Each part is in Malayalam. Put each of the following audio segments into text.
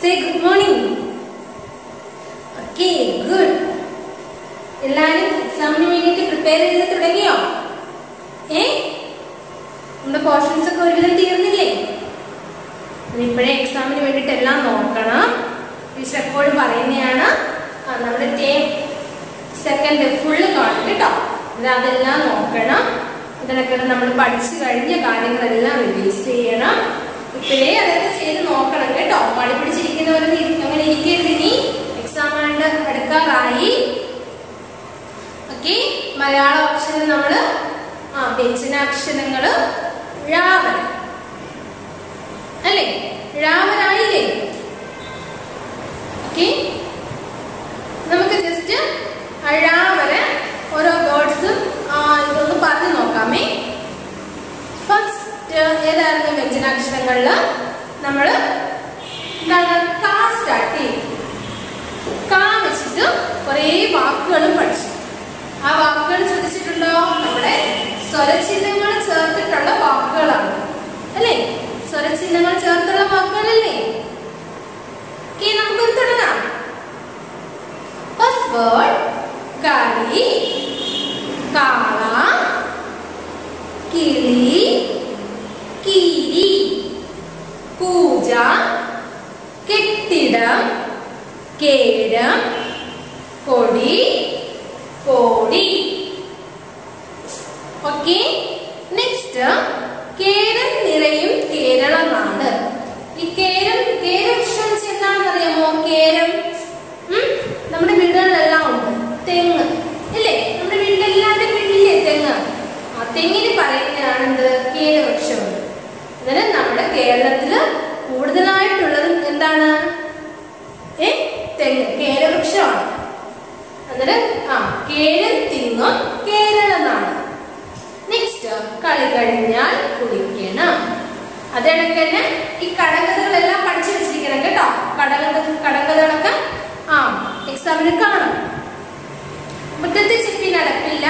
Say good morning okay good എല്ലാവരും എക്സാമിന് വേണ്ടിയിട്ട് പ്രിപ്പയർ ചെയ്ത് തുടങ്ങിയോ ഏ നമ്മുടെ പോർഷൻസ് ഒക്കെ ഒരുവിധം തീർന്നില്ലേ ഇപ്പോഴേ എക്സാമിന് വേണ്ടിയിട്ട് എല്ലാം നോക്കണം ടീച്ചർ എപ്പോഴും പറയുന്നതാണ് ആ, നമ്മുടെ ടേം സെക്കൻഡ് ഫുള്ള് കാണും കേട്ടോ ഇത് അതെല്ലാം നോക്കണം ഇതിനൊക്കെ നമ്മൾ പഠിച്ചു കഴിഞ്ഞ കാര്യങ്ങളെല്ലാം റിലീസ് ചെയ്യണം ഇപ്പോഴേ അതൊക്കെ ചെയ്ത് നോക്കണം കേട്ടോ പണി പിടിച്ചിരിക്കുന്നവരൊന്നും ഇരി- അങ്ങനെ ഇരിക്കരുത് ഇനി എക്സാം ആണ്ട് എടുക്കാറായി ഓക്കെ മലയാള അക്ഷരം നമ്മൾ ആ വ്യഞ്ജനാക്ഷരങ്ങൾ ഴാവൻ അല്ലേ ഴാവനായില്ലേ ഓക്കെ നമുക്ക് ജസ്റ്റ് അഴാവരെ ഓരോ വേർഡ്സും ഇതൊന്ന് പറഞ്ഞു നോക്കാമേ ഫസ്റ്റ് ഏതായിരുന്നു വ്യഞ്ജനാക്ഷരങ്ങളിൽ നമ്മൾ എന്താണ് കാ സ്റ്റാർട്ട് ചെയ്യും കാ വെച്ചിട്ട് കുറേ വാക്കുകളും പഠിച്ചു ആ വാക്കുകൾ ശ്രദ്ധിച്ചിട്ടുണ്ടോ നമ്മുടെ സ്വരചിഹ്നങ്ങൾ ചേർത്തിട്ടുള്ള വാക്കുകളാണ് അല്ലേ സ്വരചിഹ്നങ്ങൾ ചേർത്തുള്ള വാക്കുകളല്ലേ ഓക്കെ നമുക്കൊന്ന് തുടങ്ങാം ഫസ്റ്റ് വേർഡ് കളി കാള കിളി കീരി പൂജ കെട്ടിടം കേരം കൊടി കോടി ഓക്കെ നെക്സ്റ്റ് കേരം നിറയും കേരള നാട് ഈ കേരം കേരവൃക്ഷം എന്താണെന്നറിയാമോ കേരം ഉം? നമ്മുടെ വീടുകളിലെല്ലാം ഉണ്ട് തെങ്ങ് ഇല്ലേ നമ്മുടെ വീട്ടിൽ എല്ലാവരുടെയും വീട്ടിലില്ലേ തെങ്ങ് ആ തെങ്ങിന് പറയുന്നതാണ് എന്ത് കേരവൃക്ഷം അന്നേരം നമ്മുടെ കേരളത്തില് കൂടുതലായിട്ടുള്ളത് എന്താണ് ഏ തെങ്ങ് കേരവൃക്ഷമാണ് അന്നേരം ആ കേരം തിങ്ങും കേരള നാട് നെക്സ്റ്റ് കളി കഴിഞ്ഞാൽ കുളിക്കണം അതിടക്ക് തന്നെ ഈ കടകഥകളെല്ലാം പഠിച്ചു വെച്ചിരിക്കണം കേട്ടോ കടകഥ കടകഥകളൊക്കെ ആ എക്സാമിന് കാണും മുറ്റത്ത് ചെപ്പി നടപ്പില്ല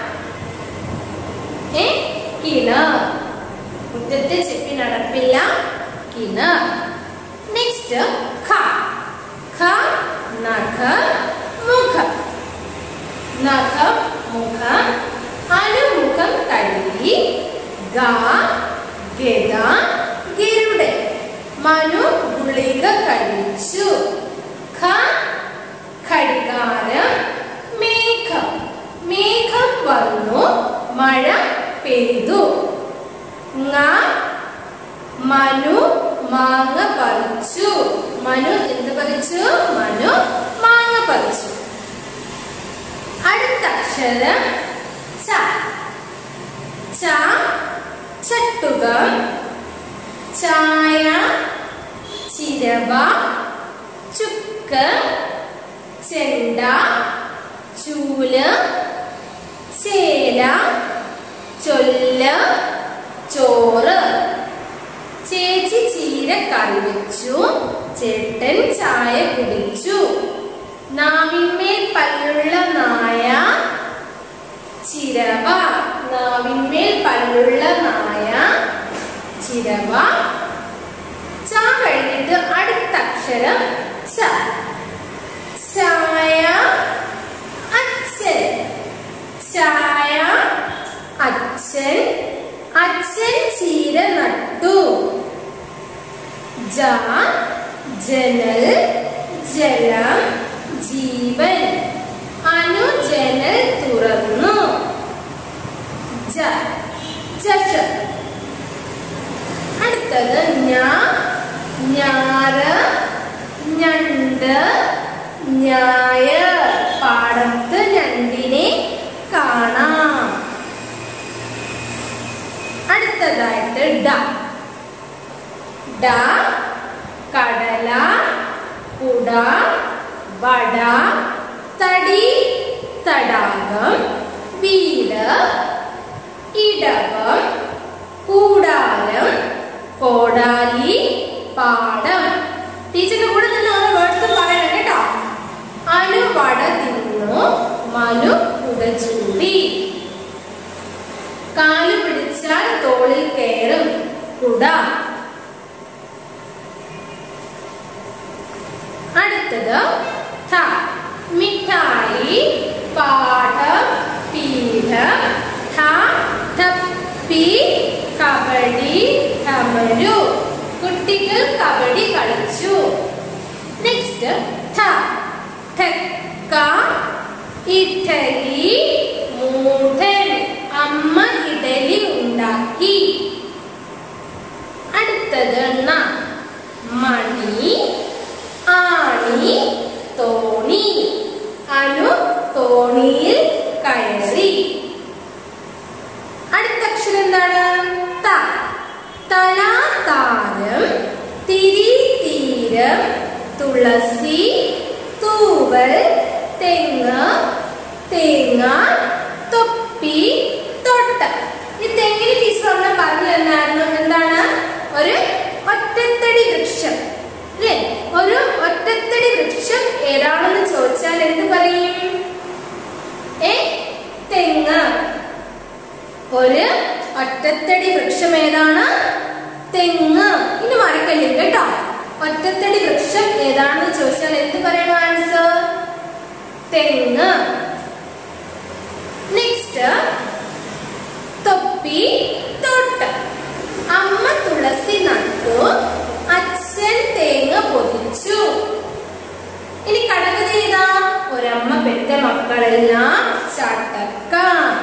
ഏ കിണർ മുറ്റത്ത് ചെപ്പി നടപ്പില്ല കിണർ നെക്സ്റ്റ് ഖ ഖ നഖ മുഖം നഖം മുഖം അനുമുഖം കഴുകി ഗ ഗത ഗരുഡൻ മനു ഗുളിക കഴിച്ചു ഖ ഘടികാരം മേഘം മേഘം വന്നു മഴ പെയ്തു ങ മനു മാങ്ങ പറിച്ചു മനു എന്ത് പറിച്ചു മനു മാങ്ങ പറിച്ചു അടുത്ത അക്ഷരം ച ച ചട്ടുകം ചായ ചിരവ ചുക്ക് ചെണ്ട ചൂല് ചേല ചൊല്ല് ചോറ് ചേച്ചി ചീര കറി വെച്ചു ചേട്ടൻ ചായ കുടിച്ചു നാവിന്മേൽ പല്ലുള്ള നായ ചിരവ നാവിന്മേൽ പല്ലുള്ള നായ ചിരവ ച കഴിഞ്ഞിട്ട് അടുത്ത അക്ഷരം ച ചായ അച്ഛൻ ചായ അച്ഛൻ അച്ഛൻ ചീര നട്ടു ജ ജനൽ ജലം ജീവൻ അനു ജനൽ തുറന്നു ജ ജഷ അടുത്തത് ഞാ ഞാറ് ഞണ്ട് ഞായ പാടത്ത് ഞണ്ടിനെ കാണാം അടുത്തതായിട്ട് ഡ ഡ കടല കുട വട തടി തടാകം വീട് ഇടവം കൂടാരം കോടാലി പാടം ടീച്ചറിന്റെ കൂടെ നിന്ന് ഓരോ വേർഡ്സ് പറയണം കേട്ടോ അനു വട തിന്നു മനു കുട ചൂടി കാല് പിടിച്ചാൽ തോളിൽ കയറും കുട അടുത്തത് ഥ മിഠായി പാഠം പീഠം ഥ ഥപ്പി കബഡി തമരു കുട്ടികൾ കബഡി കളിച്ചു നെക്സ്റ്റ് ഥ തെക്ക ഇഡലി മൂഢൻ അമ്മ ഇഡലി ഉണ്ടാക്കി അടുത്തത് ന മണി ആണി തോണി അനു തോണിയിൽ കയറി അടുത്ത അക്ഷരം എന്താണ് ത തല താരം തിരി തീരം തുളസി തൂവൽ തെങ്ങ് തേങ്ങ തൊപ്പി തൊട്ട് ഈ തെങ്ങിന് ടീച്ചർ അവിടെ പറഞ്ഞു തന്നായിരുന്നു എന്താണ് ഒരു ഒറ്റത്തടി വൃക്ഷം അല്ലേ ഒരു ഒറ്റത്തടി വൃക്ഷം ഏതാണെന്ന് ചോദിച്ചാൽ എന്ത് പറയും ഏ തെങ്ങ് ഒരു ഒറ്റത്തടി വൃക്ഷം ഏതാണ് തെങ്ങ് ഇനി മറക്കല്ലേ കേട്ടോ ഒറ്റത്തടി വൃക്ഷം ഏതാണെന്ന് ചോദിച്ചാൽ എന്ത് പറയണം ആൻസർ തെങ്ങ് നെക്സ്റ്റ് തൊപ്പി തൊട്ട് അമ്മ തുളസി നട്ടു അച്ഛൻ തേങ്ങ പൊതിച്ചു ഇനി കടകഥ ഏതാ ഒരമ്മ പെറ്റ മക്കളെല്ലാം ചാട്ടക്ക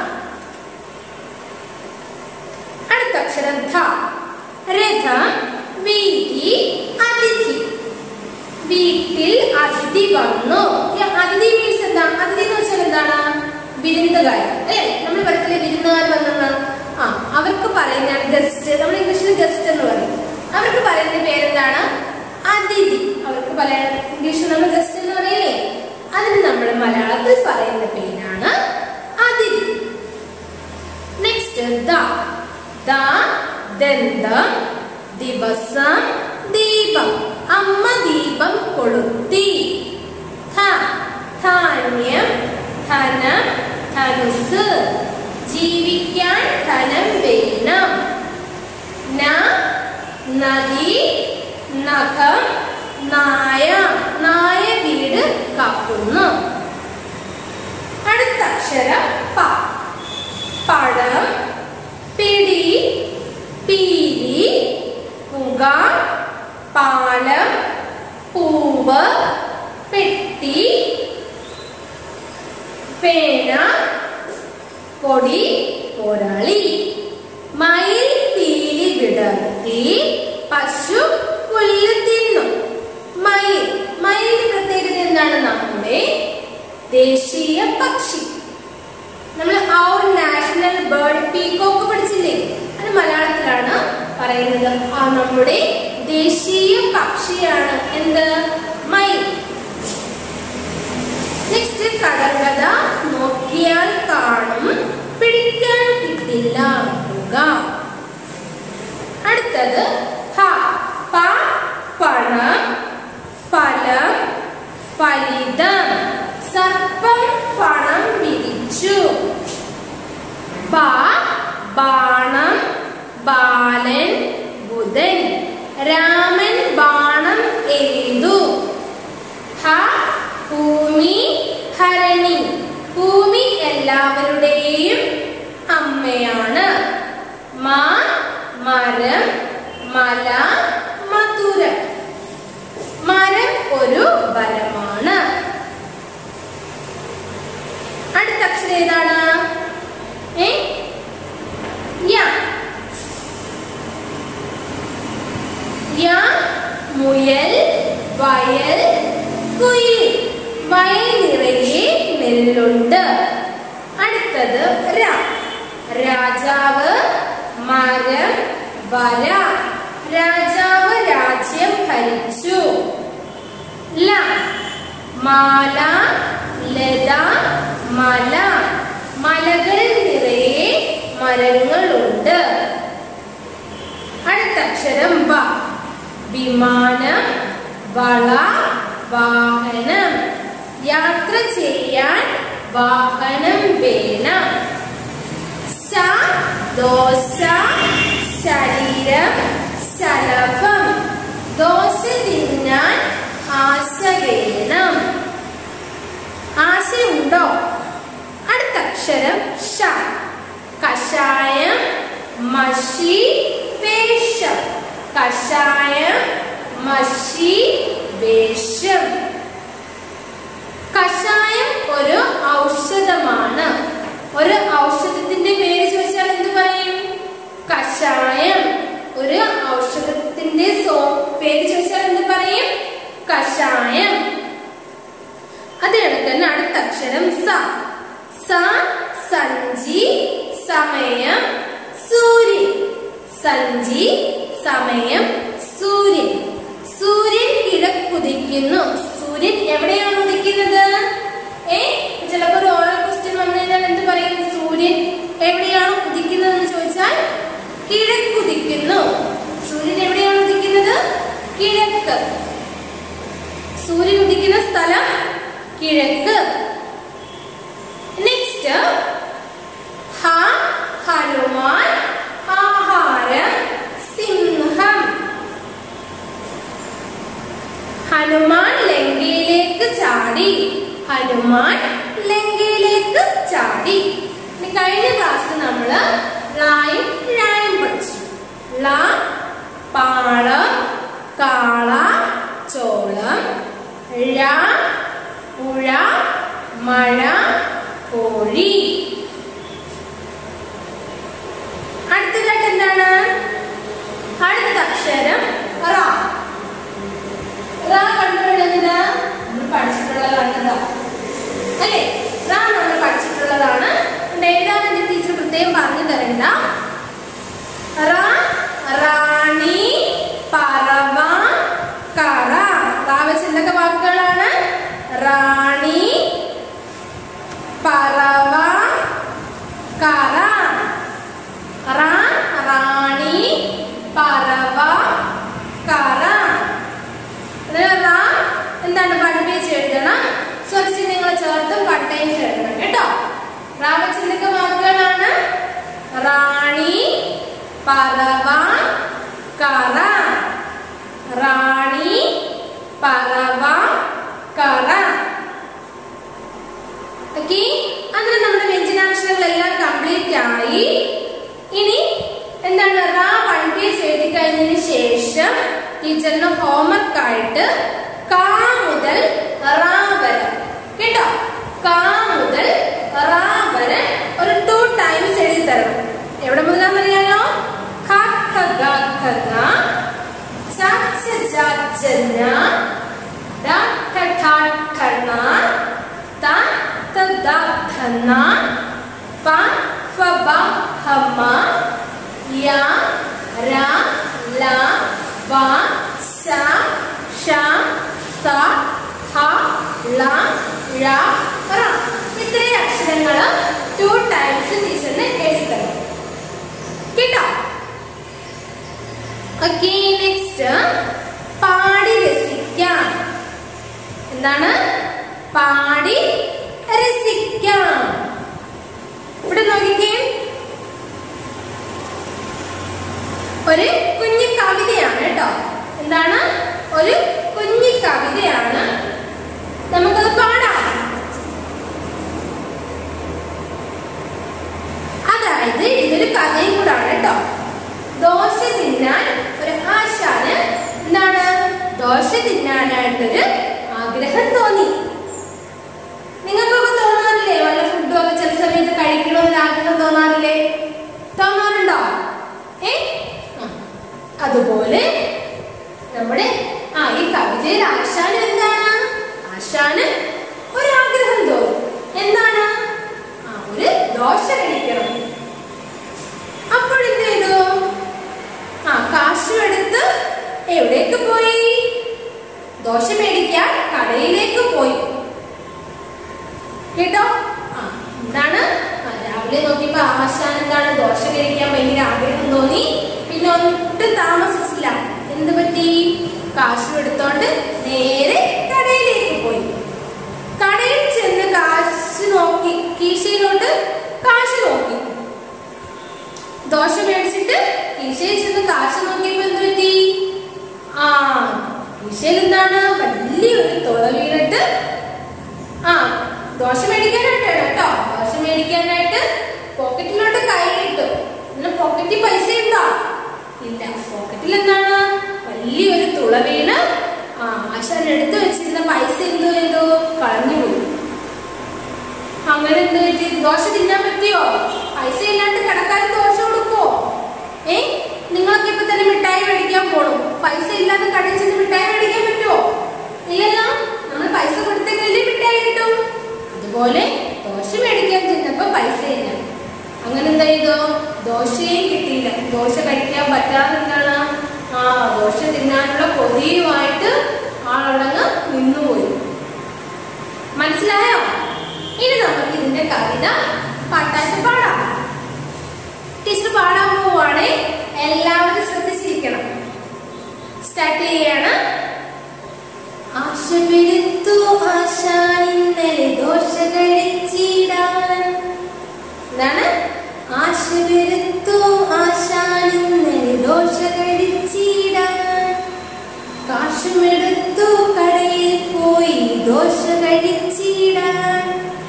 അടുത്ത അക്ഷരം ധ രഥം വീതി അതിഥി വീട്ടിൽ അതിഥി വന്നു ഈ അതിഥി മീൻസ് എന്താ അതിഥി എന്ന് വെച്ചാൽ എന്താണ് വിരുന്നുകാർ അല്ലേ നമ്മൾ പറയത്തില്ലേ വിരുന്നുകാർ വന്നെന്ന് ആ അവർക്ക് പറയുന്ന ഗസ്റ്റ് നമ്മൾ ഇംഗ്ലീഷിൽ ഗസ്റ്റ് എന്ന് പറയും അവർക്ക് പറയുന്ന പേരെന്താണ് അതിഥി അവർക്ക് പറയാൻ ഇംഗ്ലീഷിൽ നമ്മൾ ഗസ്റ്റ് എന്ന് പറയില്ലേ അതിന് നമ്മൾ മലയാളത്തിൽ പറയുന്ന പേരാണ് അതിഥി നെക്സ്റ്റ് ദ ദ ദന്തം ദിവസം ദീപം അമ്മ ദീപം കൊളുത്തി ധ ധാന്യം ധനം ധനുസ് ജീവിക്കാൻ ധനം വേണം ന നദി നഖം നായ നായ വീട് കാക്കുന്നു അടുത്ത അക്ഷരം പ പഴം പിടി പീലി പുക പാലം പൂവ് പെട്ടി പേന പൊടി പോരാളി മയിൽ പീലി വിടർത്തി പശു പുല്ല് തിന്നു മയിൽ മയിലിന്റെ പ്രത്യേകത എന്താണ് നമ്മുടെ ദേശീയ പക്ഷി നമ്മൾ അവർ നാഷണൽ ബേർഡ് പീകോക്ക് പഠിച്ചില്ലേ അത് മലയാളത്തിലാണ് പറയുന്നത് ആ നമ്മുടെ ദേശീയ പക്ഷിയാണ് എന്ത് മയിൽ നെക്സ്റ്റ് കടങ്കഥ നോക്കിയാൽ കാണും പിടിക്കാൻ കിട്ടില്ല പുക അടുത്തത് ഹ പ പണം ഫലം ഫലിതം സർപ്പം പണം വിരിച്ചു ബ ബാണം ബാലൻ ബുധൻ രാമൻ ബാണം എയ്തു ഹ ഭൂമി ഹരണി ഭൂമി എല്ലാവരുടെയും അമ്മയാണ് മ മരം മല മധുരം മരം ഒരു വരമാണ് അടുത്ത അക്ഷരം ഏതാണ് ഏ യ യ മുയൽ വയൽ കുയിൽ വയൽ നിറയെ നെല്ലുണ്ട് അടുത്തത് ര രാജാവ് മരം വര രാജാവ് രാജ്യം ഭരിച്ചു ല മാല ലത മല മലകൾ നിറയെ മരങ്ങളുണ്ട് അടുത്ത അക്ഷരം വ വിമാനം വള വാഹനം യാത്ര ചെയ്യാൻ വാഹനം വേണം സ ദോശ ശരീരം ശലഭം ദോശ തിന്നാൻ ആശ വേണം മഷി വേഷം കഷായം മഷി വേഷം കഷായം ഒരു ഔഷധമാണ് ഒരു ഔഷധത്തിന്റെ പേര് ചോദിച്ചാൽ എന്ത് പറയും കഷായം ഒരു ഔഷധത്തിന്റെ സോ പേര് ചോദിച്ചാൽ എന്ത് പറയും കഷായം അത് കണക്കന്നെ അടുത്ത അക്ഷരം സ സ സഞ്ചി സമയം സൂര്യൻ സഞ്ചി സമയം സൂര്യൻ സൂര്യൻ കിഴക്കുദിക്കുന്നു സൂര്യൻ എവിടെയാണ് ഉദിക്കുന്നത് ഏ ചിലപ്പോ ഒരു ഓരോ ക്വസ്റ്റ്യൻ വന്നു കഴിഞ്ഞാൽ എന്ത് പറയും സൂര്യൻ എവിടെയാണ് ഉദിക്കുന്നത് എന്ന് ചോദിച്ചാൽ കിഴക്കുദിക്കുന്നു സൂര്യൻ എവിടെയാണ് ഉദിക്കുന്നത് കിഴക്ക് സൂര്യൻ ഉദിക്കുന്ന സ്ഥലം കിഴക്ക് നെക്സ്റ്റ് ഹ ഹനുമാൻ ആഹാരം സിംഹം ഹനുമാൻ ലങ്കയിലേക്ക് ചാടി ഹനുമാൻ ലങ്കയിലേക്ക് ചാടി ഇനി കഴിഞ്ഞ ക്ലാസ്സിൽ നമ്മള് ലായും ഴായും പഠിച്ചു ല പാളം കാള ചോളം ഴ പുഴ മഴ കോഴി അടുത്തതായിട്ട് എന്താണ് അടുത്ത അക്ഷരം റ റ കണ്ടുപിടുന്നത് നമ്മൾ പഠിച്ചിട്ടുള്ളതാണ് ഇതാ. അല്ലേ റ നമ്മൾ പഠിച്ചിട്ടുള്ളതാണ് അതുകൊണ്ട് എഴുതാൻ എന്റെ ടീച്ചർ പ്രത്യേകം പറഞ്ഞു തരണ്ട റ റാണി പറവ കറ റാ വെച്ച് എന്തൊക്കെ വാക്കുകളാണ് റാണി പറവ കറ റ റാണി പറവ കറ അതിന് റ എന്താണ് പഠിപ്പിച്ച് എഴുതണം സ്വരചിഹ്നങ്ങൾ ചേർത്തും കട്ടൈൻസ് എഴുതണം കേട്ടോ റ വെച്ച് എന്തൊക്കെ വാക്കുകളാണ് റാണി പറവ കറ റാണി പറവ കറ ഓക്കെ അങ്ങനെ നമ്മുടെ വ്യഞ്ജനാക്ഷരങ്ങളെല്ലാം കംപ്ലീറ്റ് ആയി ഇനി എന്താണ് റാ വൺ പേജ് എഴുതി കഴിഞ്ഞതിന് ശേഷം ടീച്ചറിന് ഹോംവർക്ക് ആയിട്ട് കാ മുതൽ റാ വരെ കേട്ടോ കാ മുതൽ റാ വരെ ഒരു ടു ടൈംസ് എഴുതി തരണം എവിടെ മുതലാണെന്നറിയാലോ ഖ ഖ ഗ ഖ ഗ ച ഛ ജ ജ ഞ ഡ ഠ ഠ ഠ ണ ത ത ദ ധ ന പ ഫ ബ ഹ മ യ ര ല വ ശ ഷ സ ഹ ള ഴ റ ഇത്രയും അക്ഷരങ്ങൾ ടു ടൈംസ് ടീച്ചറിന് എഴുതി തരണം കേട്ടോ ഓക്കെ നെക്സ്റ്റ് പാടി രസിക്കാം എന്താണ് പാടി രസിക്കാം ഇവിടെ നോക്കിക്കേ ഒരു കുഞ്ഞു കവിതയാണ് കേട്ടോ എന്താണ് ഒരു കുഞ്ഞു കവിതയാണ് നമുക്കത് പാടാം അതായത് ഇതൊരു കഥയും കൂടാണ് കേട്ടോ ദോശ തിന്നാൻ ഒരു ആശാന് എന്താണ് ദോശ തിന്നാനായിട്ടൊരു ആഗ്രഹം തോന്നി നിങ്ങൾക്കൊക്കെ തോന്നാറില്ലേ വല്ല ഫുഡും ഒക്കെ ചില സമയത്ത് കഴിക്കണമെന്നൊരു ആഗ്രഹം തോന്നാറില്ലേ തോന്നാറുണ്ടോ ഏ ആ. അതുപോലെ നമ്മുടെ ആ ഈ കവിതയിൽ ആശാന് എന്താണ് ആശാന് ഒരാഗ്രഹം തോന്നി എന്താണ് ആ ഒരു ദോശ കഴിക്കണം അപ്പോഴെന്ത് ചെയ്തു ആ കാശും എടുത്ത് എവിടേക്ക് പോയി ദോശ മേടിക്കാൻ കടയിലേക്ക് പോയി കേട്ടോ ആ എന്താണ് ആ, രാവിലെ നോക്കിയപ്പോ ആശാൻ എന്താണ് ദോശ കഴിക്കാൻ ഭയങ്കര ആഗ്രഹം തോന്നി പിന്നെ ഒട്ടും താമസിച്ചില്ല എന്ത് പറ്റി കാശും എടുത്തോണ്ട് നേരെ കടയിലേക്ക് പോയി കടയിൽ ചെന്ന് കാശ് നോക്കി കീശയിലോട്ട് കാശ് നോക്കി ദോശ മേടിച്ചിട്ട് കീശയിൽ ചെന്ന് കാശ് നോക്കിയപ്പോ എന്ത് പറ്റി ആ കീശയിൽ എന്താണ് വലിയൊരു തുള വീണിട്ട് ആ ദോശ മേടിക്കാനായിട്ടാണ് കേട്ടോ ദോശ മേടിക്കാനായിട്ട് പോക്കറ്റിലോട്ട് കൈ ഇട്ടു പിന്നെ പോക്കറ്റിൽ പോക്കറ്റിൽ പൈസ ഉണ്ടോ ഇല്ല പോക്കറ്റിൽ എന്താണ് വലിയൊരു തുള വീണ് ആ ആശാൻ എടുത്തു വെച്ചിരുന്ന പൈസ എന്തോ ചെയ്തു കളഞ്ഞു പോയി അങ്ങനെ എന്ത് പറ്റി ദോശ തിന്നാൻ പറ്റിയോ പൈസ ഇല്ലാണ്ട് കടക്കാരൻ ദോശ കൊടുക്കോ ഏ നിങ്ങളൊക്കെ ഇപ്പൊ തന്നെ മിഠായി മേടിക്കാൻ പോണു പൈസ ഇല്ലാതെ കടയിൽ ചെന്ന് മിഠായി മേടിക്കാൻ പറ്റുമോ ഇല്ലല്ലോ നമ്മൾ പൈസ കൊടുത്തെങ്കിലല്ലേ മിഠായി കിട്ടും അതുപോലെ ദോശ മേടിക്കാൻ ചെന്നപ്പോ പൈസ ഇല്ല അങ്ങനെ എന്താ ചെയ്തോ ദോശയും കിട്ടിയില്ല ദോശ കഴിക്കാൻ പറ്റാതെ എന്താണ് ആ ദോശ തിന്നാനുള്ള കൊതിയുമായിട്ട് ആളോടങ്ങ് നിന്നുപോയി മനസ്സിലായോ ഇനി നമുക്ക് ഇതിന്റെ കവിത പാട്ടായിട്ട് പാടാം ടീച്ചർ പാടാൻ പോവാണ് എല്ലാവരും ശ്രദ്ധിച്ചിരിക്കണം സ്റ്റാർട്ട് ചെയ്യാണ് ആശ പെരുത്തു ആശാൻ ഇന്നലെ ദോശ കഴിച്ചിടാൻ എന്താണ് ആശ പെരുത്തു ആശാൻ ഇന്നലെ ദോശ കഴിച്ചിടാൻ കാശുമെടുത്തു കടയിൽ പോയി ദോശ കഴിച്ചിടാൻ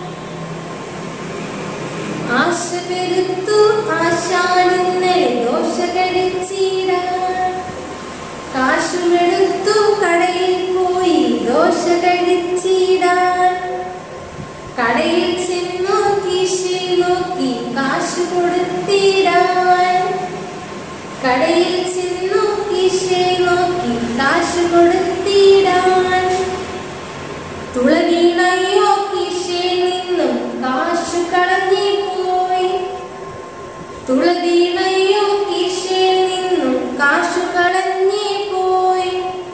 ആശ പെരുത്തു ആശാൻ ഇന്നലെ ദോശ കഴിച്ചിടാൻ കാശുമെടുത്തു കടയിൽ പോയി ദോശ കഴിച്ചിടാൻ കടയിൽ ചെന്നു കീശയിൽ നോക്കി കാശ് കൊടുത്തിടാൻ കടയിൽ ചെന്നു കീശയിൽ നോക്കി കാശ് കൊടുത്തിടാൻ തുളവീണയോ കീശയിൽ നിന്നും കാശു കളഞ്ഞു പോയി തുളവീണയോ കീശയിൽ നിന്നും കാശു കളഞ്ഞു പോയി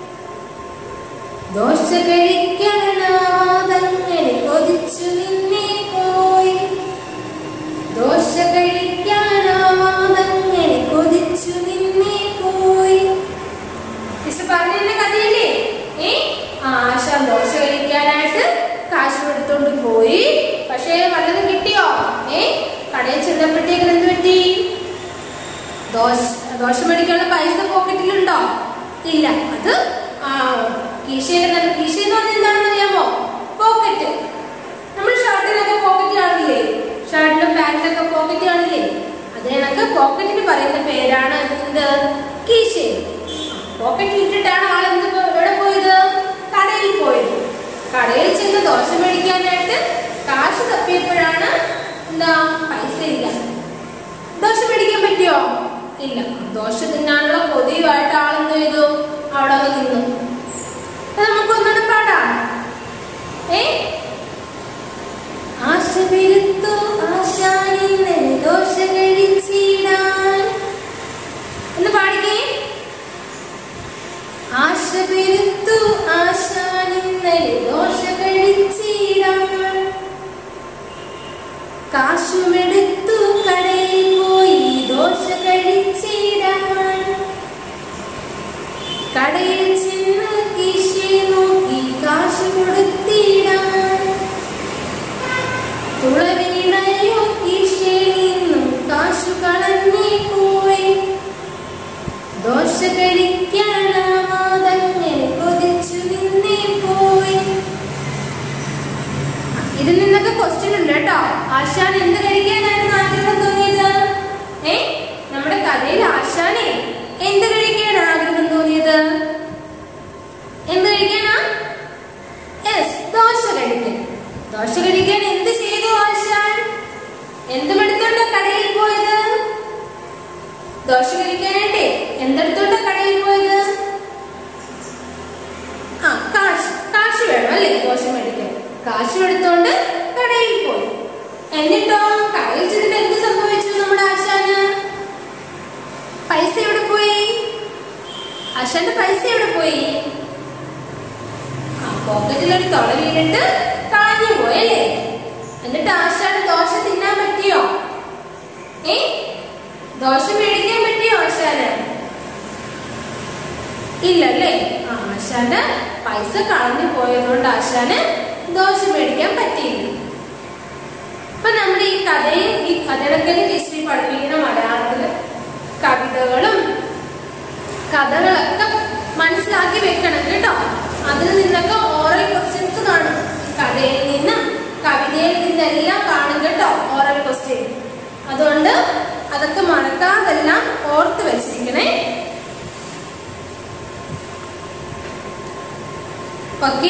ദോശ കഴിക്കാനാതങ്ങനെ കൊതിച്ചു നിന്നെ പോയി ദോശ കഴിക്കാനാതങ്ങനെ കൊതിച്ചു നിന്നെ പോയി ടീച്ചർ പറഞ്ഞ കഥയില്ലേ ഏ ആ ആശ ദോശ കഴിക്കാനായിട്ട് കാശ് എടുത്തോണ്ട് പോയി പക്ഷേ വല്ലതും കിട്ടിയോ ഏ കടയിൽ ചെന്നപ്പോഴത്തേക്ക് എന്ത് പറ്റി ദോശ ദോശ മേടിക്കാനുള്ള പൈസ പോക്കറ്റിലുണ്ടോ ഇല്ല അത് ആ കീശയിൽ തന്നെ കീശ എന്ന് പറഞ്ഞാൽ എന്താണെന്ന് അറിയാമോ പോക്കറ്റ് നമ്മൾ ഷർട്ടിനൊക്കെ പോക്കറ്റ് കാണില്ലേ ഷർട്ടിലും പാന്റിലൊക്കെ പോക്കറ്റ് കാണില്ലേ അത് കണക്ക് പോക്കറ്റിന് പറയുന്ന പേരാണ് എന്ത് കീശയിൽ പോക്കറ്റിൽ ഇട്ടിട്ടാണ് ആൾ എന്ത് പോ- എവിടെ പോയത് കടയിൽ പോയത് കടയിൽ ചെന്ന് ദോശ മേടിക്കാനായിട്ട് കാശ് തപ്പിയപ്പോഴാണ് എന്താ പൈസ ഇല്ല ദോശ മേടിക്കാൻ പറ്റിയോ ഇല്ല ദോശ തിന്നാനുള്ള കൊതിയുമായിട്ട് ആളെന്ത് ചെയ്തു അവിടെ അങ്ങ് നിന്നു അത് നമുക്കൊന്നുകൂടെ പാടാം ഏ ആശ പെരുത്തു ആശാനിന്നലെ ദോശ കഴിച്ചിടാൻ എന്ന് പാടിക്കേ ആശ പെരുത്തു ആശാനിന്നലെ ദോശ കഴിച്ചിടാൻ കാശുമെടുത്തു കടയിൽ പോയി ദോശ കഴിച്ചിടാൻ കടയിൽ ചെന്ന് കീശെ നോക്കി കാശ് കൊടുത്തിടാൻ തുളവീണയോ കീശയിൽ നിന്നും കാശു കളഞ്ഞേ പോയി ദോശ കഴിക്കാനാവാതങ്ങനെ കൊതിച്ചു നിന്നേ പോയി ഇതിൽ നിന്നൊക്കെ ക്വസ്റ്റ്യൻ ഉണ്ട് കേട്ടോ ആശാൻ എന്ത് കഴിക്കാനായിരുന്നു ആഗ്രഹം തോന്നിയത് ഏ നമ്മുടെ കഥയിൽ ആശാനെ എന്ത് കഴിക്കാൻ ആഗ്രഹം തോന്നിയത് എന്ത് കഴിക്കാനാ യെസ് ദോശ കഴിക്കാൻ ദോശ കഴിക്കാൻ എന്ത് ചെയ്തു ആശാൻ എന്തും എടുത്തോണ്ട കടയിൽ പോയത് ദോശ കഴിക്കാനായിട്ടേ എന്തെടുത്തോണ്ട കടയിൽ പോയത് ആ കാശ് കാശ് വേണം അല്ലേ ദോശ മേടിക്കാൻ കാശ് എടുത്തോണ്ട് കടയിൽ പോയി എന്നിട്ടോ കടയിൽ ചെന്നിട്ട് എന്ത് സംഭവിച്ചു നമ്മുടെ ആശാന് പൈസ എവിടെ പോയി ആശാന്റെ പൈസ എവിടെ പോയി ആ പോക്കറ്റിൽ ഒരു തുള വീണിട്ട് കളഞ്ഞു പോയല്ലേ എന്നിട്ട് ആശാന് ദോശ തിന്നാൻ പറ്റിയോ ഏ ദോശ മേടിക്കാൻ പറ്റിയോ ആശാന് ഇല്ലല്ലേ ആ ആശാന് പൈസ കളഞ്ഞു പോയതുകൊണ്ട് ആശാന് ദോശ മേടിക്കാൻ പറ്റിയില്ല അപ്പൊ നമ്മുടെ ഈ കഥയും ഈ കഥകളൊക്കെ ഹിസ്റ്ററി പഠിപ്പിക്കുന്ന മലയാളത്തില് കവിതകളും കഥകളൊക്കെ മനസ്സിലാക്കി വെക്കണം കേട്ടോ അതിൽ നിന്നൊക്കെ ഓറൽ ക്വസ്റ്റ്യൻസ് കാണും ഈ കഥയിൽ നിന്നും കവിതയിൽ നിന്നെല്ലാം കാണും കേട്ടോ ഓറൽ ക്വസ്റ്റ്യൻ അതുകൊണ്ട് അതൊക്കെ മറക്കാതെല്ലാം ഓർത്ത് വെച്ചിരിക്കണേ ഓക്കെ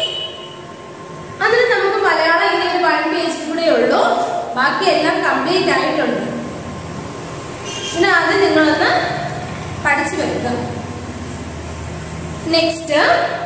അതിന് നമുക്ക് മലയാളം ഇനി ഒരു വൺ പേജ് കൂടെ ഉള്ളൂ ബാക്കി എല്ലാം കംപ്ലീറ്റ് ആയിട്ടുണ്ട് പിന്നെ അത് നിങ്ങളൊന്ന് പഠിച്ചു വെക്കുക നെക്സ്റ്റ്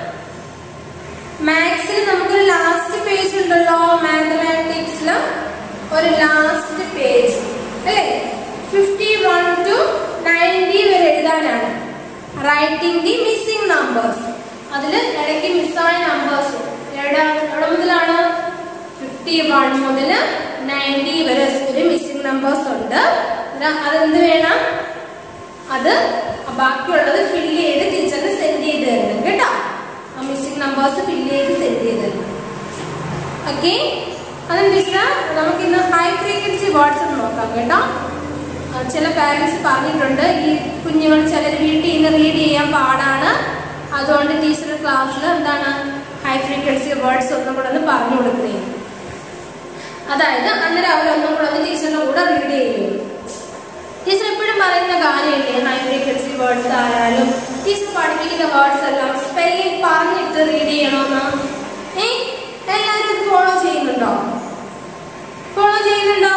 മാത്സിൽ നമുക്കൊരു ലാസ്റ്റ് പേജ് ഉണ്ടല്ലോ മാത്തമാറ്റിക്സിൽ ഒരു ലാസ്റ്റ് പേജ് അല്ലേ ഫിഫ്റ്റി വൺ ടു നയൻറ്റി വരെ എഴുതാനാണ് റൈറ്റിംഗ് ദി മിസ്സിംഗ് നമ്പേഴ്സ് അതിൽ ഇടയ്ക്ക് മിസ്സായ നമ്പേഴ്സ് എവിടെ എവിടെ മുതലാണ് ഫിഫ്റ്റി വൺ മുതൽ നയൻറ്റി വരെ ഒരു മിസ്സിംഗ് നമ്പേഴ്സ് ഉണ്ട് ഇത് അതെന്ത് വേണം അത് ബാക്കിയുള്ളത് ഫില്ല് ചെയ്ത് ടീച്ചറിന് സെൻഡ് ചെയ്ത് തരണം കേട്ടോ ആ മിസ്സിംഗ് നമ്പേഴ്സ് ഫില്ല് ചെയ്ത് സെൻഡ് ചെയ്ത് തരണം ഓക്കെ അതിന് ടീച്ചർ നമുക്ക് ഇന്ന് ഹൈ ഫ്രീക്വൻസി വേർഡ്സ് നോക്കാം കേട്ടോ ആ, ചില പാരൻസ് പറഞ്ഞിട്ടുണ്ട് ഈ കുഞ്ഞുങ്ങൾ ചിലർ വീട്ടിൽ നിന്ന് റീഡ് ചെയ്യാൻ പാടാണ് അതുകൊണ്ട് ടീച്ചർ ക്ലാസ്സിൽ എന്താണ് ഹൈ ഫ്രീക്വൻസി വേർഡ്സ് ഒന്നും കൂടെ ഒന്ന് പറഞ്ഞു കൊടുക്കണേ അതായത് അന്നേരം അവരൊന്നും കൂടെ ഒന്ന് ടീച്ചറിന്റെ കൂടെ റീഡ് ചെയ്യും ടീച്ചർ എപ്പോഴും പറയുന്ന കാര്യമില്ലേ ഹൈ ഫ്രീക്വൻസി വേർഡ്സ് ആയാലും ടീച്ചർ പഠിപ്പിക്കുന്ന വേർഡ്സ് എല്ലാം സ്പെല്ലിംഗ് പറഞ്ഞിട്ട് റീഡ് ചെയ്യണമെന്ന് ഏ എല്ലാവരും ഫോളോ ചെയ്യുന്നുണ്ടോ ഫോളോ ചെയ്യുന്നുണ്ടോ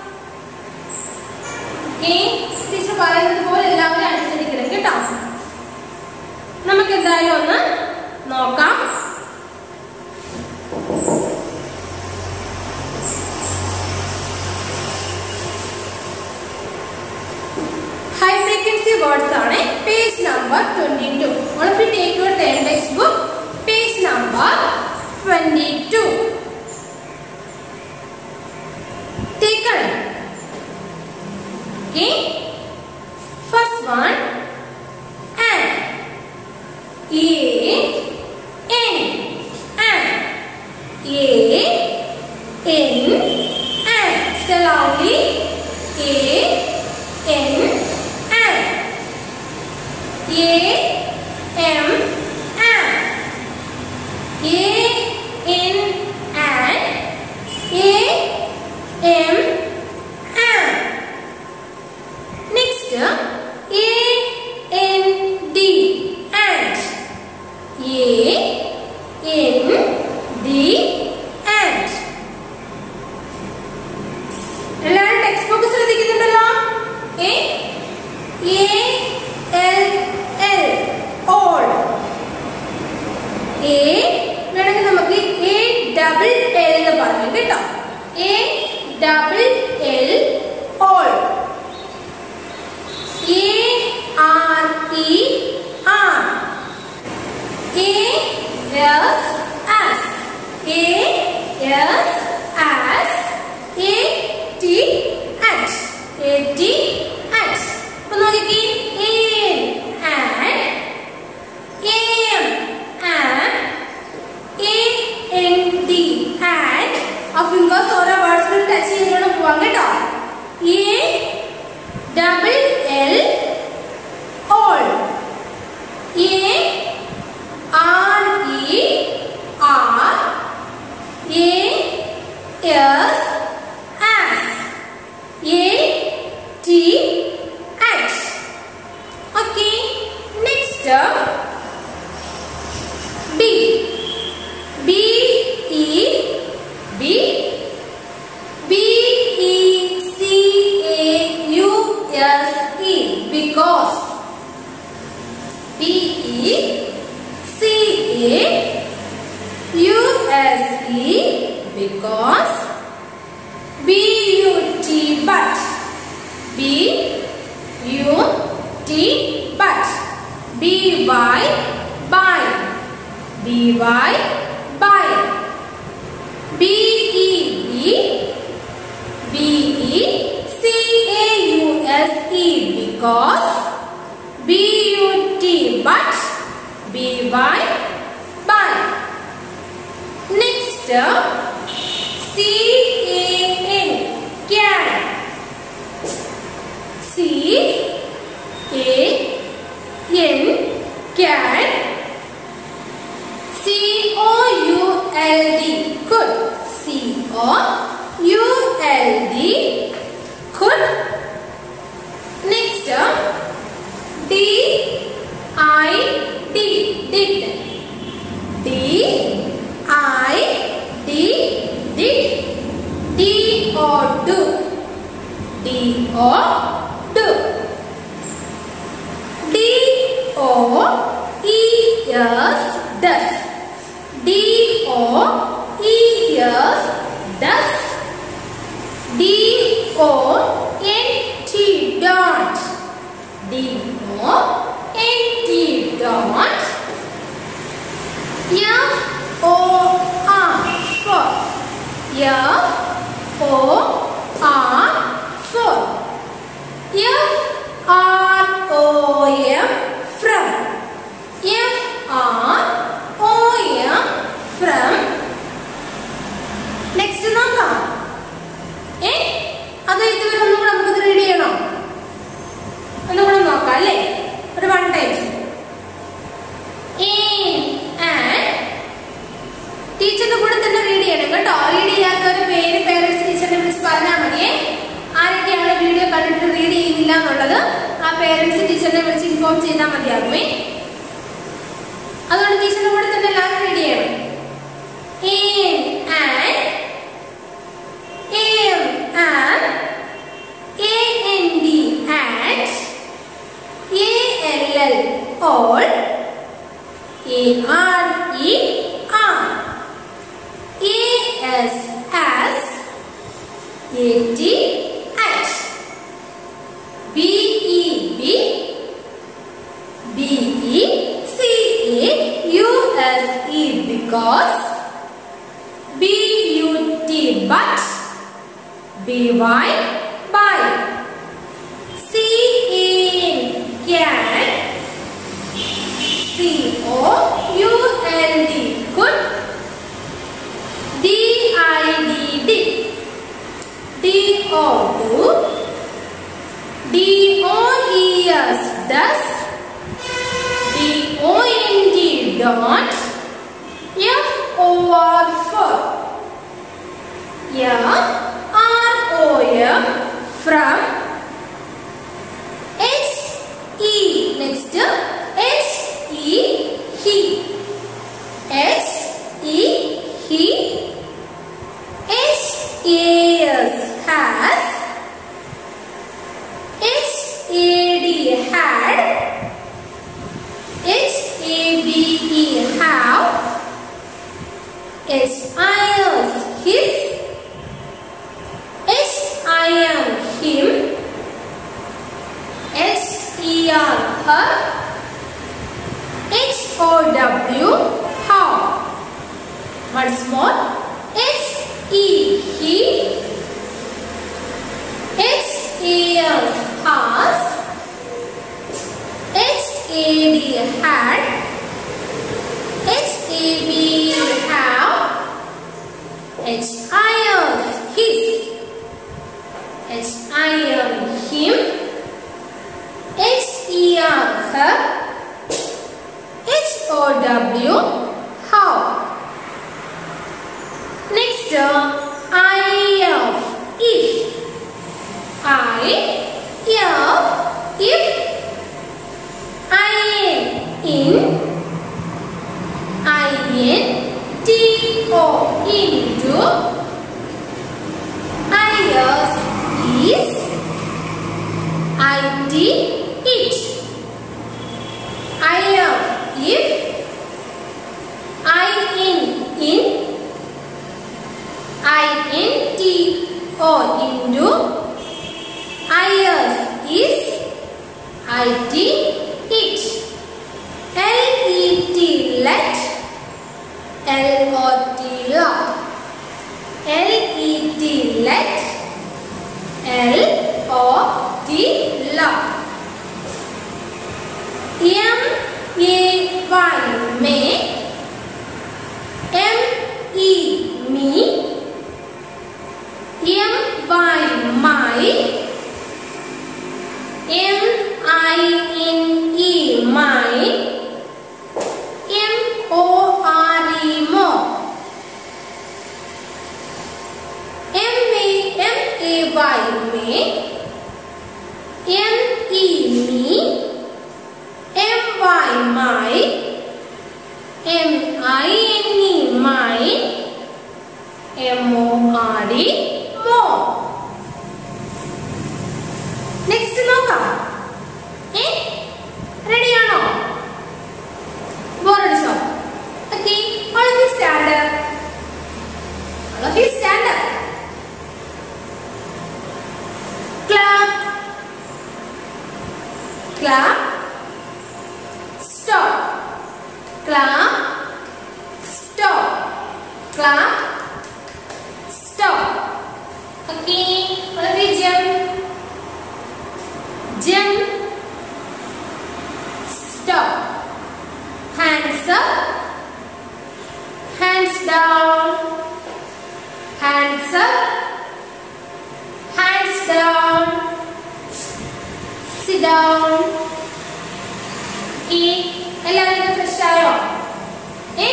ഓക്കെ ടീച്ചർ പറയുന്നത് പോലെ എല്ലാവരും അനുസരിക്കണം കേട്ടോ നമുക്ക് എന്തായാലും ഒന്ന് നോക്കാം ഹൈ ഫ്രീക്വൻസി വേർഡ്സ് ആണ് page number twenty two all of you take your ten text book page number twenty two taken Okay. First one. An. A. N. An. A. N. An. Say loudly. A. N. An. A. M. An. A. N. An. A. M. An. Next, A N D ant. A N D ant. എല്ലാവരും ടെക്സ്റ്റ് ബുക്ക് ശ്രദ്ധിക്കുന്നുണ്ടല്ലോ A A L L all A വേണമെങ്കിൽ നമുക്ക് എ ഡബിൾ എൽ എന്ന് പറയാം കേട്ടോ A double L all A R E R A S S A S S A T H A T H അപ്പൊ നോക്കിക്കേ an and am am A N D and ആ ഫിംഗേഴ്സ് ഓരോ വേർഡ്സിലും ടച്ച് ചെയ്തുകൊണ്ട് പോവാം കേട്ടോ A double L all A R E R A S S A T H okay next uh, B B E B B E C A U S E because B E C A U S E because B U T but B U T but B Y by B Y by B E B B E C A U S E because B U T but B Y by next C A N can C A N can C O U L D could C O U L D could I did did D I D did D O do D O do D O E S does D O E S does D O N T don't D O N T don't F O R for F O R for F R O M from F R O M from next നോക്കാം ഏ അത് ഇതുവരെ ഒന്നും കൂടെ നമുക്ക് റീഡ് ചെയ്യണോ ഒന്നും കൂടെ നോക്കാം അല്ലേ ഒരു വൺ ടൈംസ് ടീച്ചറിന്റെ കൂടെ തന്നെ റീഡ് ചെയ്യണം കേട്ടോ റീഡ് ചെയ്യാത്തവരെ പേര് പേരൻസ് ടീച്ചറിനെ വിളിച്ച് പറഞ്ഞാൽ മതിയേ ആരൊക്കെയാണ് വീഡിയോ കണ്ടിട്ട് റീഡ് ചെയ്യുന്നില്ല എന്നുള്ളത് ആ പേരൻസ് ടീച്ചറിനെ വിളിച്ച് ഇൻഫോം ചെയ്താൽ മതിയാകുമേ അതുകൊണ്ട് ടീച്ചറിന്റെ കൂടെ തന്നെ എല്ലാവരും റീഡ് ചെയ്യണം in and am am and and all all are e are as as at at b e b b e c a u s e because b u t but b y by c in can c o u l d could d i d did d o do d o e s does d o n d don't f o r for f r o m from h e next h e he h e he h a s has h a d had h a b e have h i s his h i m him h e r her h o w how once more h e he h a s has h a d had h a b e have h i s his h i m him h e r her h o w how next uh, i of if i of if i am in i n t o into i s is i t it i of if i in in i n t o into i s is i t it l e t let l o t lot l e t let l o t lot m a y may m e me m y my m i n e my m o r e mo m a m a y may m e me m y clap, stop. Okay, all of you jump. Jump, stop. Hands up, hands down, hands up, hands down, sit down. Okay, എല്ലാവരും ഫ്രഷ് ആയോ ഏ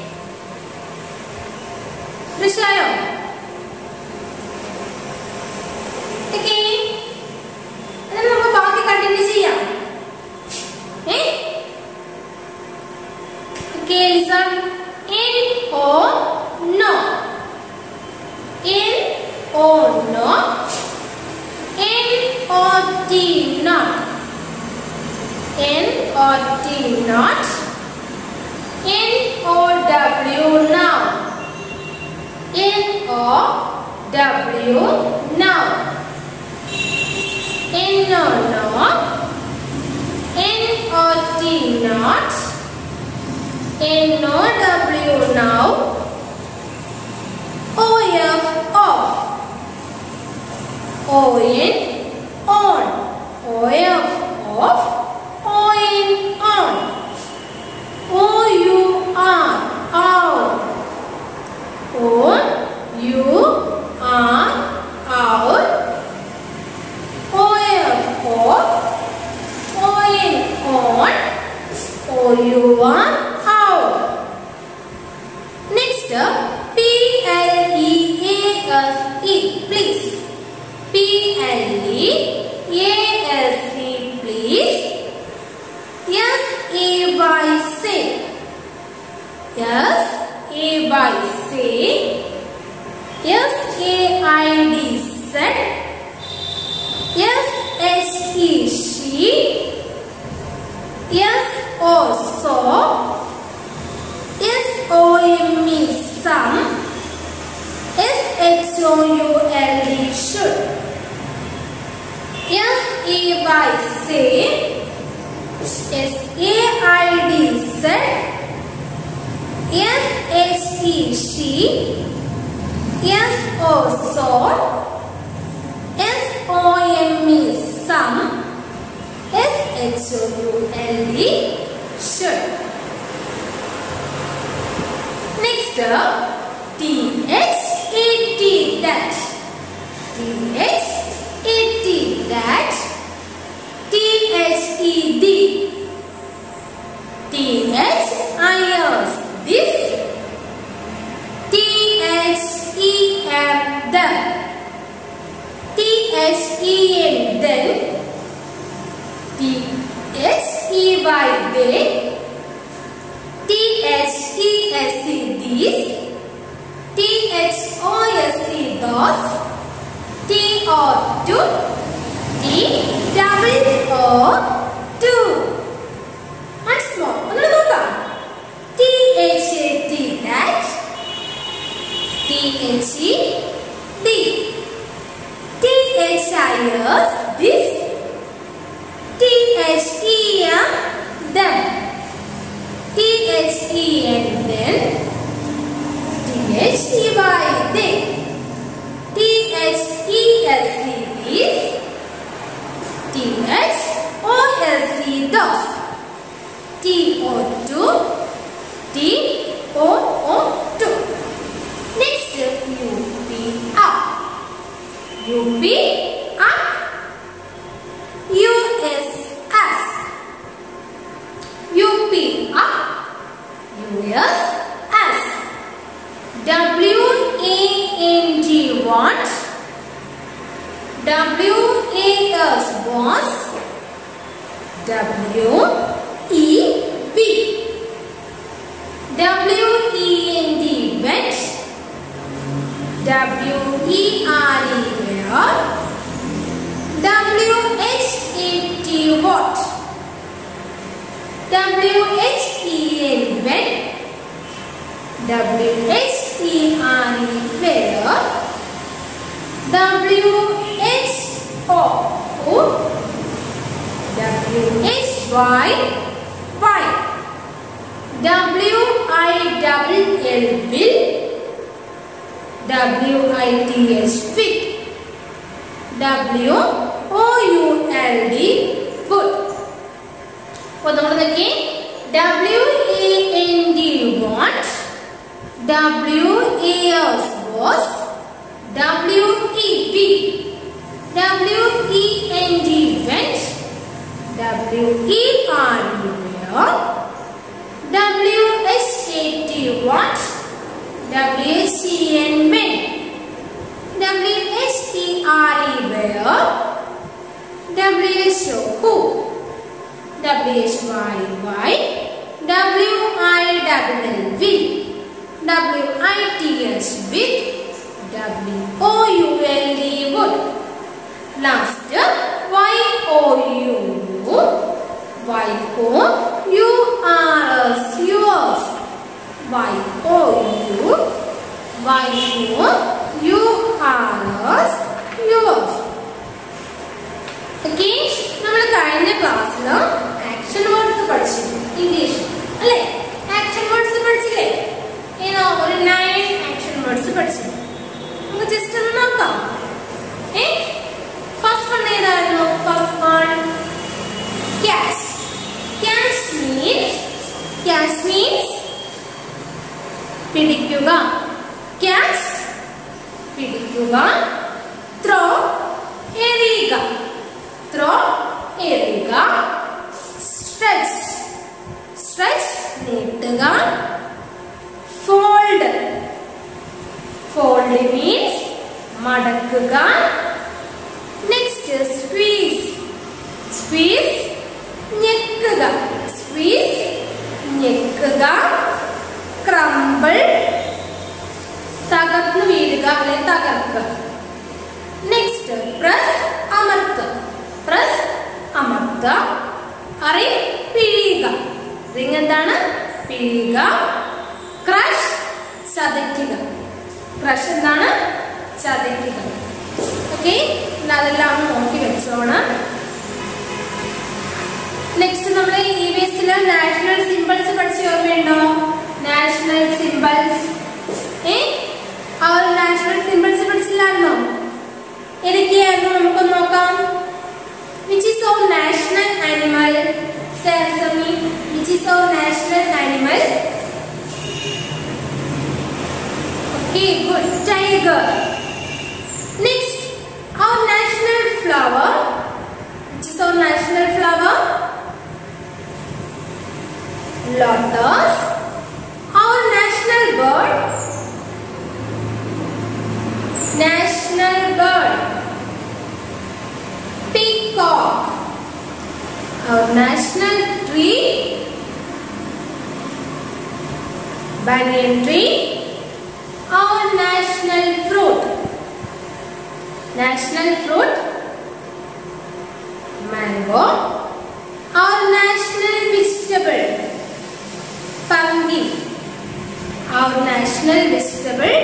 ഫ്രഷ് ആയോ ഓക്കെ എന്നാൽ നമുക്ക് ബാക്കി കണ്ടിന്യൂ ചെയ്യാം ഏ okay listen N O no N O no N O T not N or T not N O W now N O W now N O no N O T not N O W now O F off O N on O F off O N on O U R out O U R out O F off O N on O U R out Next P L E A S E please P L E A S E please Yes, A by say. Yes, A by say. Yes, A I D said. Yes, H E she. Yes, O so. Yes, O M E some. S H O U L D should. Yes, A by say. S A I D said S H E she S O saw S O M E some S H O U L D should Next T H A T that T H A T that T H E D T H I S this T H E M them T H E N then T H E Y they T H E S E these T H O S E those T O to T double O two once more ഒന്നുകൂടെ നോക്കാം T H A T that T H E D T H I S this T H E M them T H E N then T H E Y they T H E S E these T H O S E those T O two T O O two Next U P up U P up U S S U P up U S S W A N G want W A S was W E B W E N D went W E R E where W H A T what W H E N when W H E R E where W H O who W H Y why W I double L will W I T H with W O U L D would അപ്പോൾ നമ്മൾ നോക്കി W E N D want W E S was W E P W E N D went W E R D were W S A T what W S E N when W S T R E where W S O who W H Y Y W I double L will W I T S with W O U L D would last Y O U Y O U R S yours Y O U Y O U R S yours okay നമ്മൾ കഴിഞ്ഞ ക്ലാസ്സിൽ ആക്ഷൻ വേർഡ്സ് പഠിച്ചിരുന്നു ഇംഗ്ലീഷ് അല്ലേ ആക്ഷൻ വേർഡ്സ് പഠിച്ചില്ലേ ഏതോ ഒരു നയൻ ആക്ഷൻ വേർഡ്സ് പഠിച്ചിരുന്നു നമുക്ക് ജസ്റ്റ് ഒന്ന് നോക്കാം ഏ ഫസ്റ്റ് വൺ ഏതായിരുന്നു first one catch catch means catch means പിടിക്കുക ക്യാഷ് പിടിക്കുക ത്രോ എറിയുക ത്രോ എറിയുക സ്ട്രെച്ച് സ്ട്രെച്ച് നീട്ടുക ഫോൾഡ് ഫോൾഡ് മീൻസ് മടക്കുക നെക്സ്റ്റ് സ്ക്വീസ് സ്ക്വീസ് ഞെക്കുക സ്ക്വീസ് ഞെക്കുക ക്രംബിൾ തകർന്നു വീഴുക അല്ലെ തകർക്കുക നെക്സ്റ്റ് പ്രസ് അമർത്തുക പ്രസ് അമർത്തുക അറി പിഴിയുക റിങ് എന്താണ് പിഴിയുക ക്രഷ് ചതയ്ക്കുക ക്രഷ് എന്താണ് ചതയ്ക്കുക ഓക്കെ അതെല്ലാം നോക്കി വെച്ചോണം നെക്സ്റ്റ് നമ്മൾ ഇ വി എസിൽ നാഷണൽ സിമ്പിൾസ് പഠിച്ച ഓർമ്മയുണ്ടോ നാഷണൽ സിമ്പിൾസ് ഏ ആ ഒരു നാഷണൽ സിമ്പിൾസ് പഠിച്ചില്ലായിരുന്നോ ഏതൊക്കെയായിരുന്നു നമുക്കൊന്ന് നോക്കാം which is our national animal സാംസമി which is our national animal okay good tiger next our national flower which is our national flower lotus our national bird national bird peacock our national tree banyan tree our national fruit national fruit mango our national vegetable pumpkin our national vegetable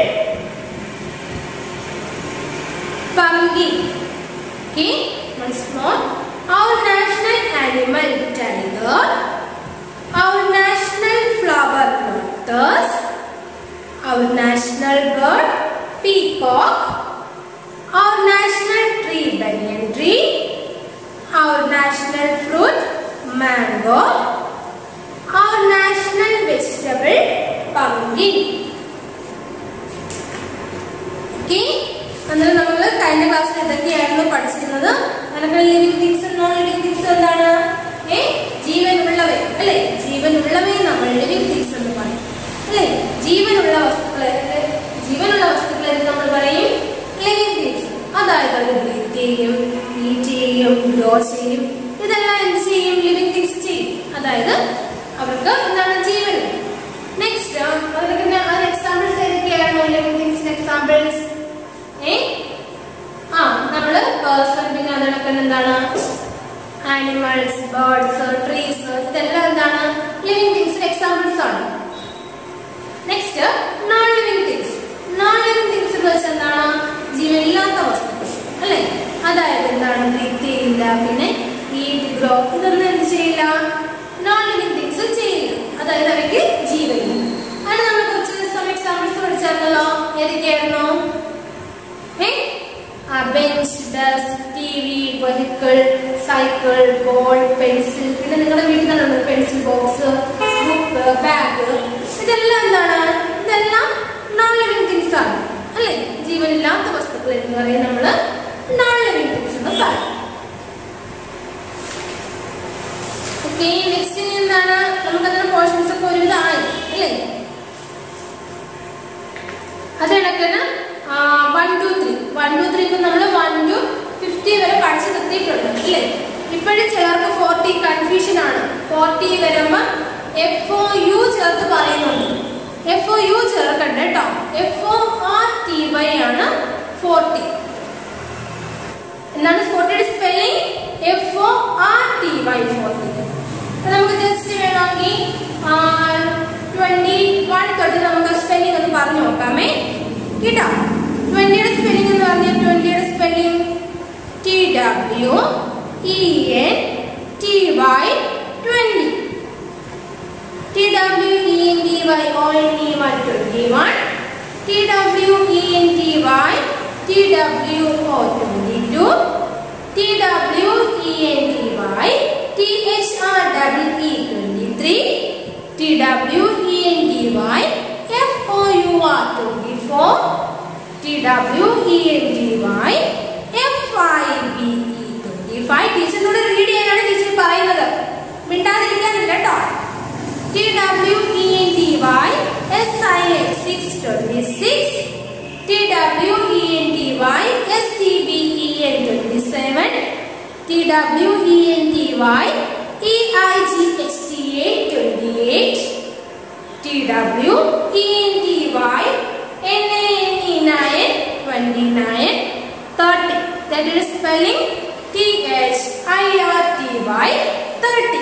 pumpkin okay once more our national animal tiger our national flower lotus our national bird peacock our national tree banyan tree our national fruit mango our national vegetable pumpkin okay അന്നേരം നമ്മൾ കഴിഞ്ഞ ക്ലാസ്സിൽ ഇതൊക്കെയായിരുന്നു പഠിച്ചിരുന്നത് നമുക്ക് living things non living things എന്താണ് ഏ ജീവനുള്ളവയെ അല്ലെ ജീവനുള്ളവയെ നമ്മൾ ലിവിങ് തിങ്സ് എന്ന് പറയും അല്ലെ ജീവനുള്ള വസ്തുക്കളെ ഏ, ജീവനുള്ള വസ്തുക്കളെ എന്ന് നമ്മൾ പറയും ലിവിങ് തിങ്സ് അതായത് അത് ബ്രീത്ത് ചെയ്യും ഈറ്റ് ചെയ്യും ഗ്രോ ചെയ്യും ഇതെല്ലാം എന്ത് ചെയ്യും ലിവിങ് തിങ്സ് ചെയ്യും അതായത് അവർക്ക് എന്താണ് ജീവൻ നെക്സ്റ്റ് അതിന് അതിന് എക്സാമ്പിൾസ് ഏതൊക്കെയായിരുന്നു ലിവിങ് തിങ്സിന് എക്സാമ്പിൾസ് ഏ ആ നമ്മള് പേഴ്സൺ പിന്നെ അതിനൊക്കെ എന്താണ് ആനിമൽസ് ബേർഡ്സ് ട്രീസ് ഇതെല്ലാം എന്താണ് ലിവിങ് തിങ്സിന് എക്സാമ്പിൾസ് ആണ് next non living things non living things എന്ന് വെച്ചാൽ എന്താണ് ജീവനില്ലാത്ത വസ്തുക്കൾ അല്ലെ അതായത് എന്താണ് ബ്രീത്ത് ചെയ്യില്ല പിന്നെ ഈറ്റ് ഗ്രോ ഇതൊന്നും എന്ത് ചെയ്യില്ല നോൺ ലിവിങ് തിങ്സ് ചെയ്യില്ല അതായത് അവയ്ക്ക് ജീവനില്ല അതിന് നമ്മൾ കുറച്ച് സം എക്സാമ്പിൾസ് പഠിച്ചായിരുന്നല്ലോ ഏതൊക്കെയായിരുന്നു desk T V vehicle cycle ball pencil പിന്നെ നിങ്ങളുടെ വീട്ടിൽ തന്നെ പെൻസിൽ ബോക്സ് ബുക്ക് ബാഗ് ഇതെല്ലാം എന്താണ് ഇതെല്ലാം നോൺ ലിവിങ് തിങ്സ് ആണ് അല്ലേ ജീവനില്ലാത്ത വസ്തുക്കൾ എന്ന് പറയും നമ്മൾ നോൺ ലിവിങ് തിങ്സ് എന്ന് പറയും ഓക്കെ നെക്സ്റ്റ് ഇനി എന്താണ് നമുക്ക് അതിന്റെ പോർഷൻസ് ഒക്കെ ഒരുവിധം ആയി അല്ലേ അത് കണക്കിന് one two three one two three ഇപ്പൊ നമ്മൾ വൺ ടു ഫിഫ്റ്റി വരെ പഠിച്ചു നിർത്തിയിട്ടുണ്ട് അല്ലേ ഇപ്പോഴും ചിലർക്ക് ഫോർട്ടി കൺഫ്യൂഷൻ ആണ് ഫോർട്ടി വരുമ്പോ എഫ് ഒ യു ചേർത്ത് പറയുന്നുണ്ട് എഫ് ഒ യു ചേർക്കണ്ട കേട്ടോ F O R T Y ആണ് ഫോർട്ടി എന്താണ് ഫോർട്ടിയുടെ spelling F O R T Y forty നമുക്ക് ജസ്റ്റ് വേണമെങ്കിൽ ട്വന്റി വൺ തൊട്ട് നമുക്ക് സ്പെല്ലിംഗ് ഒന്ന് പറഞ്ഞു നോക്കാമേ കേട്ടോ ട്വന്റിയുടെ സ്പെല്ലിംഗ് എന്ന് പറഞ്ഞാൽ ട്വന്റിയുടെ spelling T W E N T Y twenty T W E N T Y O N E one twenty one T W E N T Y T W O twenty two T W E N T Y T H R double E twenty three T W E N T Y F O U R twenty four T W E N T Y F I B E twenty five ടീച്ചറിനോട് റീഡ് ചെയ്യാനാണ് ടീച്ചർ പറയുന്നത് മിണ്ടാതിരിക്കാനില്ല കേട്ടോ T W E N T Y S I X six twenty six T W E N T Y S C B E N twenty seven T W E N T Y E I G H T A twenty eight T W E N T Y N A N E nine twenty nine thirty that is spelling T H I R T Y thirty.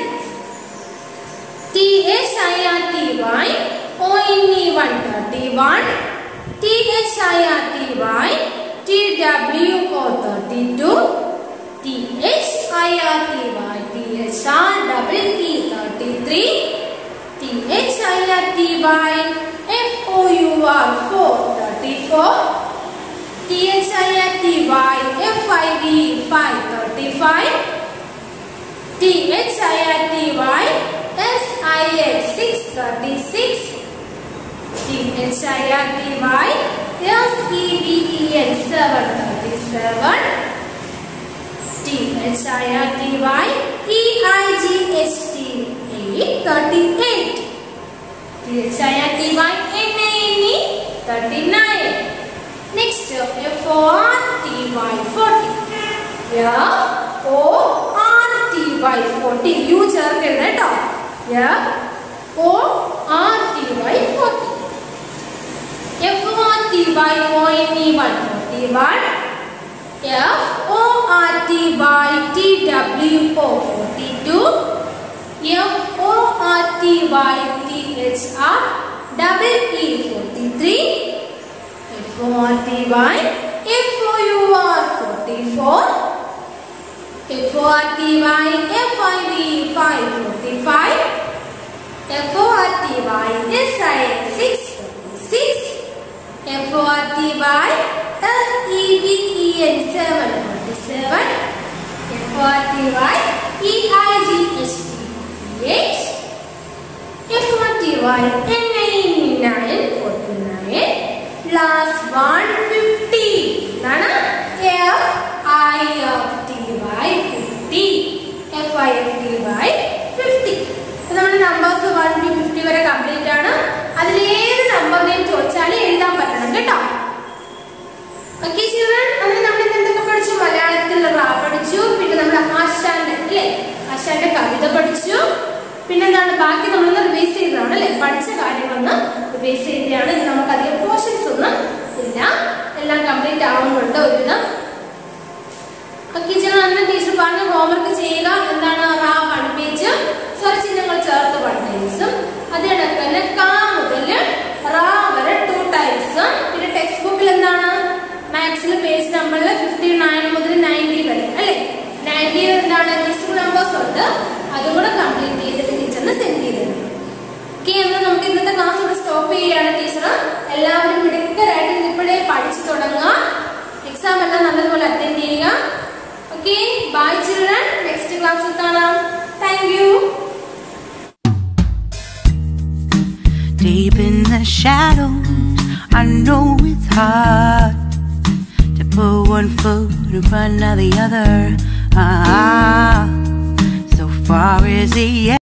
T H I R T Y O N E one thirty one. T H I R T Y T W O thirty two. T H I R T Y T H R double E thirty three. T H I R T Y F O U R four thirty four. T H I R T Y F I V five thirty five. T H I R T Y S I X six thirty six. T H I R T Y S E V E N seven thirty seven. T H I R T Y E I G H T eight thirty eight. T H I R T Y N A N E thirty nine. Next, F O R T Y forty. F O R T Y forty. U ചേർക്കരുത് കേട്ടോ. F O R T Y forty. F O R T Y O N E one forty one. F O R T Y T W O forty two. F O R T Y T H R double E forty three. F O R T Y F O U R forty four. F O R T Y F I V five forty five. F O R T Y S I X six forty six. F O R T Y S E V E N seven forty seven. F O R T Y E I G H T eight. F O R T Y N I N E nine forty nine. Last one fifty. എന്താണ് F I F T Y fifty. F I F T Y fifty. നമ്മുടെ നമ്പേഴ്സ് വൺ ടു ഫിഫ്റ്റി വരെ കംപ്ലീറ്റ് ആണ് അതിൽ ഏത് നമ്പറിനെയും ചോദിച്ചാലും എഴുതാൻ പറ്റണം കേട്ടോ ഓക്കെ ചിൽഡ്രൻ അങ്ങനെ നമ്മൾ ഇന്ന് എന്തൊക്കെ പഠിച്ചു മലയാളത്തിൽ റാ പഠിച്ചു പിന്നെ നമ്മൾ ആശാന്റെ അല്ലേ ആശാന്റെ കവിത പഠിച്ചു പിന്നെ എന്താണ് ബാക്കി നമ്മളൊന്ന് റിവൈസ് ചെയ്തതാണ് അല്ലേ പഠിച്ച കാര്യങ്ങളൊന്ന് റിവൈസ് ചെയ്തതാണ് ഇനി നമുക്ക് അധികം പോർഷൻസ് ഒന്നും ഇല്ല എല്ലാം കംപ്ലീറ്റ് ആവുന്നുണ്ട് ഒരുവിധം ഓക്കെ ചിൽഡ്രൻ അന്ന് ടീച്ചർ പറഞ്ഞ ഹോംവർക്ക് ചെയ്യുക എന്താണ് റാ വൺ പേജ് സ്വരചിഹ്നങ്ങൾ ചേർത്ത് വൺ ടൈംസും അതിനിടക്ക് തന്നെ കാ മുതൽ റാ വരെ ടു ടൈംസ് പിന്നെ ടെക്സ്റ്റ് ബുക്കിൽ എന്താണ് മാത്സിൽ പേജ് നമ്പറിൽ ഫിഫ്റ്റി നയൻ മുതൽ നയൻറ്റി വരെ അല്ലേ നയൻറ്റി എന്താണ് ലിസ്റ്റ് നമ്പേഴ്സ് ഉണ്ട് അതും കൂടെ കംപ്ലീറ്റ് ചെയ്തിട്ട് ടീച്ചറിന് സെൻഡ് ചെയ്തത് ഓക്കെ എന്നാൽ നമുക്ക് ഇന്നത്തെ ക്ലാസ് ഇവിടെ സ്റ്റോപ്പ് ചെയ്യുകയാണ് ടീച്ചർ എല്ലാവരും മിടുക്കരായിട്ട് ഇപ്പോഴേ പഠിച്ചു തുടങ്ങുക എക്സാം എല്ലാം നല്ലതുപോലെ അറ്റൻഡ് ചെയ്യുക ക്ലാസ്സിൽ കാണാം thank you Deep in the shadows, I know it's hard to put one foot in front of the other. Ah, so far is the